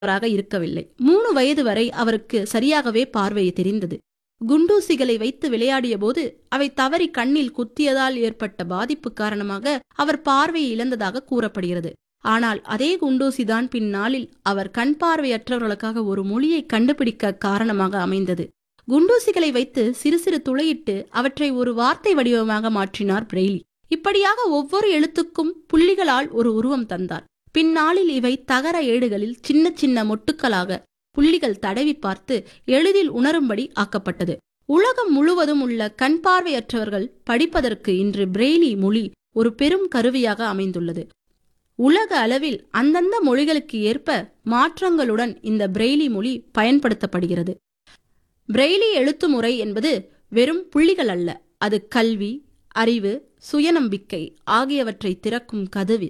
அவராக இருக்கவில்லை மூணு வயது வரை அவருக்கு சரியாகவே பார்வை தெரிந்தது குண்டூசிகளை வைத்து விளையாடிய போது அவை தவறி கண்ணில் குத்தியதால் ஏற்பட்ட பாதிப்பு காரணமாக அவர் பார்வையை இழந்ததாக கூறப்படுகிறது ஆனால் அதே குண்டூசிதான் பின்னாளில் அவர் கண் பார்வையற்றவர்களுக்காக ஒரு மொழியை கண்டுபிடிக்க காரணமாக அமைந்தது குண்டூசிகளை வைத்து சிறு சிறு துளையிட்டு அவற்றை ஒரு வார்த்தை வடிவமாக மாற்றினார் பிரெய்லி இப்படியாக ஒவ்வொரு எழுத்துக்கும் புள்ளிகளால் ஒரு உருவம் தந்தார் பின்னாளில் இவை தகர ஏடுகளில் சின்ன சின்ன மொட்டுக்களாக புள்ளிகள் தடவி பார்த்து எளிதில் உணரும்படி ஆக்கப்பட்டது உலகம் முழுவதும் உள்ள கண் பார்வையற்றவர்கள் படிப்பதற்கு இன்று பிரெய்லி மொழி ஒரு பெரும் கருவியாக அமைந்துள்ளது உலக அளவில் அந்தந்த மொழிகளுக்கு ஏற்ப மாற்றங்களுடன் இந்த பிரெய்லி மொழி பயன்படுத்தப்படுகிறது பிரெய்லி எழுத்து முறை என்பது வெறும் புள்ளிகள் அல்ல அது கல்வி அறிவு சுயநம்பிக்கை ஆகியவற்றை திறக்கும் கதவு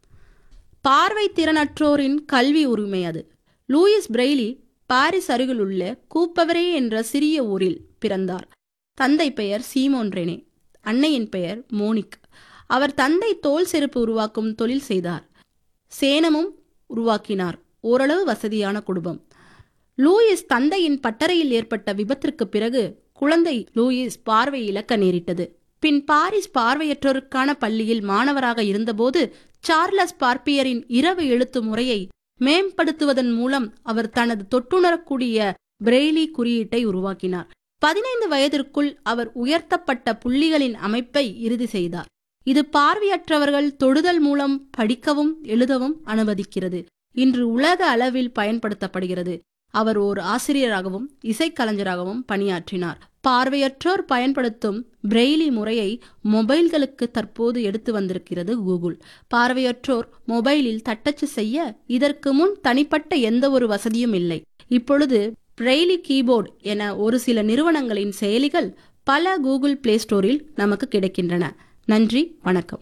பார்வை திறனற்றோரின் கல்வி உரிமை அது லூயிஸ் பிரெய்லி பாரிஸ் அருகிலுள்ள கூப்பவரே என்ற சிறிய ஊரில் பிறந்தார் தந்தை பெயர் சீமோன் ரெனே அன்னையின் பெயர் மோனிக் அவர் தந்தை தோல் செருப்பு உருவாக்கும் தொழில் செய்தார் சேனமும் உருவாக்கினார் ஓரளவு வசதியான குடும்பம் லூயிஸ் தந்தையின் பட்டறையில் ஏற்பட்ட விபத்திற்கு பிறகு குழந்தை லூயிஸ் பார்வை இழக்க நேரிட்டது பின் பாரிஸ் பார்வையற்றோருக்கான பள்ளியில் மாணவராக இருந்தபோது சார்லஸ் பார்ப்பியரின் இரவு எழுத்து முறையை மேம்படுத்துவதன் மூலம் அவர் தனது தொட்டுணரக்கூடிய பிரெய்லி குறியீட்டை உருவாக்கினார் பதினைந்து வயதிற்குள் அவர் உயர்த்தப்பட்ட புள்ளிகளின் அமைப்பை இறுதி செய்தார் இது பார்வையற்றவர்கள் தொடுதல் மூலம் படிக்கவும் எழுதவும் அனுமதிக்கிறது இன்று உலக அளவில் பயன்படுத்தப்படுகிறது அவர் ஓர் ஆசிரியராகவும் இசைக்கலைஞராகவும் பணியாற்றினார் பார்வையற்றோர் பயன்படுத்தும் பிரெய்லி முறையை மொபைல்களுக்கு தற்போது எடுத்து வந்திருக்கிறது கூகுள் பார்வையற்றோர் மொபைலில் தட்டச்சு செய்ய இதற்கு முன் தனிப்பட்ட எந்த ஒரு வசதியும் இல்லை இப்பொழுது பிரெய்லி கீபோர்டு என ஒரு சில நிறுவனங்களின் செயலிகள் பல கூகுள் பிளே ஸ்டோரில் நமக்கு கிடைக்கின்றன நன்றி வணக்கம்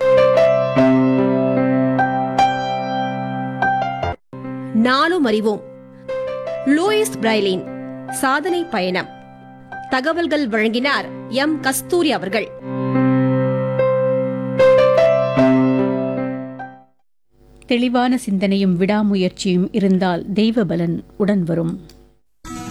நாளும் அறிவோம் லூயிஸ் பிரைலின் சாதனை பயணம் தகவல்கள் வழங்கினார் எம் கஸ்தூரி அவர்கள் தெளிவான சிந்தனையும் விடாமுயற்சியும் இருந்தால் தெய்வ பலன் உடன் வரும்